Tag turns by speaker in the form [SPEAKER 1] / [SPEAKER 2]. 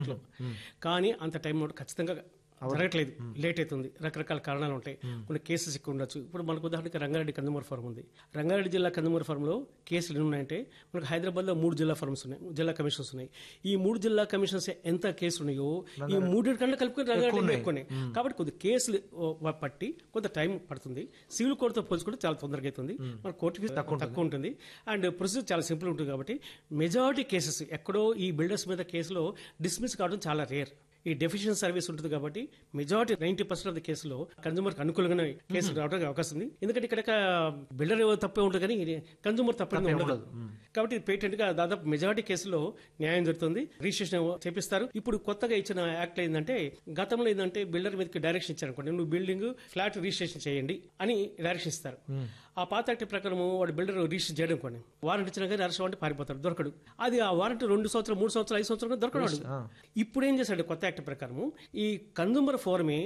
[SPEAKER 1] లో. కానీ అంత టైం నోట్ ఖచ్చితంగా జరగట్లేదు లేట్ అవుతుంది రకరకాల కారణాలు ఉంటాయి కొన్ని కేసెస్ ఎక్కువ ఉండొచ్చు ఇప్పుడు మనకు ఉదాహరణకి రంగారెడ్డి కందుమూరు ఫారం ఉంది రంగారెడ్డి జిల్లా కందుమూరు ఫారంలో కేసులు ఎన్ని ఉన్నాయంటే మనకు హైదరాబాద్ లో మూడు జిల్లా ఫార్మ్స్ ఉన్నాయి జిల్లా కమిషన్స్ ఉన్నాయి ఈ మూడు జిల్లా కమిషన్స్ ఎంత కేసులు ఉన్నాయో ఈ మూడు కన్నా కలుపుకొని రంగారెడ్డి ఎక్కువ ఉన్నాయి కాబట్టి కొద్ది కేసులు ఓ, పట్టి కొంత టైం పడుతుంది సివిల్ కోర్టుతో పోల్చుకుంటే చాలా తొందరగా అవుతుంది మన కోర్టు ఫీజు తక్కువ ఉంటుంది అండ్ ప్రొసీజర్ చాలా సింపుల్ ఉంటుంది కాబట్టి మెజారిటీ కేసెస్ ఎక్కడో ఈ బిల్డర్స్ మీద కేసులో డిస్మిస్ కావడం చాలా రేర్ ఈ డెఫిషియన్ సర్వీస్ ఉంటుంది కాబట్టి majority ninety percent of the కేసులో కన్జ్యూమర్ అనుకూలంగానే కేసులు రావడానికి అవకాశం ఉంది ఎందుకంటే ఇక్కడ బిల్డర్ తప్పే ఉంటుంది కానీ కన్జ్యూమర్ తప్పే ఉండదు కాబట్టి పేటెంట్ గా దాదాపు మెజారిటీ కేసులో న్యాయం జరుగుతుంది రిజిస్ట్రేషన్ చేపిస్తారు ఇప్పుడు కొత్తగా ఇచ్చిన యాక్ట్ ఏంటంటే గతంలో ఏంటంటే బిల్డర్ మీదకి డైరెక్షన్ ఇచ్చారు అనుకోండి నువ్వు బిల్డింగ్ ఫ్లాట్ రిజిస్ట్రేషన్ చేయండి అని డైరెక్షన్ ఇస్తారు ఆ పాత యాక్ట్ ప్రకారం వాడు బిల్డర్ రిజిస్టర్ చేయడం కొన్ని వారంటీ ఇచ్చినా కానీ అరెస్ట్ అంటే పారిపోతాడు దొరకడు అది ఆ వారంటీ రెండు సంవత్సరాలు మూడు సంవత్సరాలు ఐదు సంవత్సరాలు దొరకడు వాడు. ఇప్పుడు ఏం చేశాడు కొత్త యాక్ట్ ప్రకారం ఈ కన్జూమర్ ఫోరమే